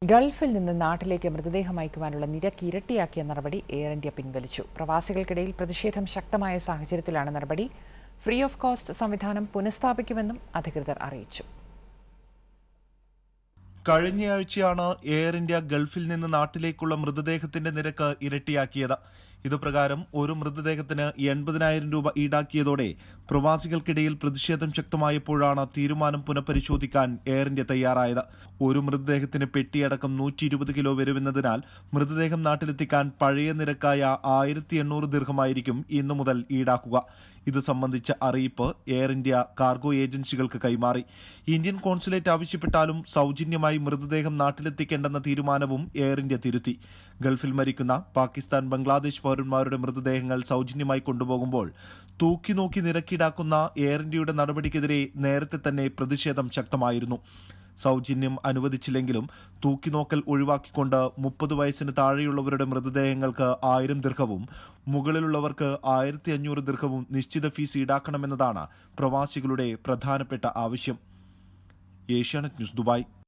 ഗൾഫിൽ നിന്ന് നാട്ടിലേക്ക് മൃതദേഹം അയക്കുവാനുള്ള നിരക്ക് ഇരട്ടിയാക്കിയ നടപടി എയർ ഇന്ത്യ പിൻവലിച്ചു പ്രവാസികൾക്കിടയിൽ പ്രതിഷേധം ശക്തമായ സാഹചര്യത്തിലാണ് നടപടി ഫ്രീ ഓഫ് കോസ്റ്റ് സംവിധാനം പുനഃസ്ഥാപിക്കുമെന്നും അധികൃതർ അറിയിച്ചു കഴിഞ്ഞയാഴ്ചയാണ് എയർ ഇന്ത്യ ഗൾഫിൽ നിന്ന് നാട്ടിലേക്കുള്ള മൃതദേഹത്തിന്റെ നിരക്ക് ഇരട്ടിയാക്കിയത് ഇതുപ്രകാരം ഒരു മൃതദേഹത്തിന് എൺപതിനായിരം രൂപ ഈടാക്കിയതോടെ പ്രവാസികൾക്കിടയിൽ പ്രതിഷേധം ശക്തമായപ്പോഴാണ് തീരുമാനം പുനഃപരിശോധിക്കാൻ എയർ ഇന്ത്യ തയ്യാറായത് ഒരു മൃതദേഹത്തിന് പെട്ടിയടക്കം നൂറ്റി ഇരുപത് കിലോ വരുമെന്നതിനാൽ മൃതദേഹം നാട്ടിലെത്തിക്കാൻ പഴയ നിരക്കായ ആയിരത്തി എണ്ണൂറ് ദീർഘമായിരിക്കും ഇന്നു മുതൽ ഈടാക്കുക ഇത് സംബന്ധിച്ച അറിയിപ്പ് എയർ ഇന്ത്യ കാർഗോ ഏജൻസികൾക്ക് കൈമാറി ഇന്ത്യൻ കോൺസുലേറ്റ് ആവശ്യപ്പെട്ടാലും സൗജന്യമായി മൃതദേഹം നാട്ടിലെത്തിക്കേണ്ടെന്ന തീരുമാനവും എയർ ഇന്ത്യ തിരുത്തി ഗൾഫിൽ മരിക്കുന്ന പാകിസ്ഥാൻ ബംഗ്ലാദേശ് പൌരന്മാരുടെ മൃതദേഹങ്ങൾ സൗജന്യമായി കൊണ്ടുപോകുമ്പോൾ തൂക്കി നോക്കി നിരക്കിടാക്കുന്ന എയർ ഇന്ത്യയുടെ നടപടിക്കെതിരെ നേരത്തെ തന്നെ പ്രതിഷേധം ശക്തമായിരുന്നു സൗജന്യം അനുവദിച്ചില്ലെങ്കിലും തൂക്കിനോക്കൽ ഒഴിവാക്കിക്കൊണ്ട് മുപ്പത് വയസ്സിന് താഴെയുള്ളവരുടെ മൃതദേഹങ്ങൾക്ക് ആയിരം ദീർഘവും മുകളിലുള്ളവർക്ക് ആയിരത്തി അഞ്ഞൂറ് ദീർഘവും നിശ്ചിത ഫീസ് ഈടാക്കണമെന്നതാണ് പ്രവാസികളുടെ പ്രധാനപ്പെട്ട ആവശ്യം ഏഷ്യാനെറ്റ് ന്യൂസ് ദുബായ്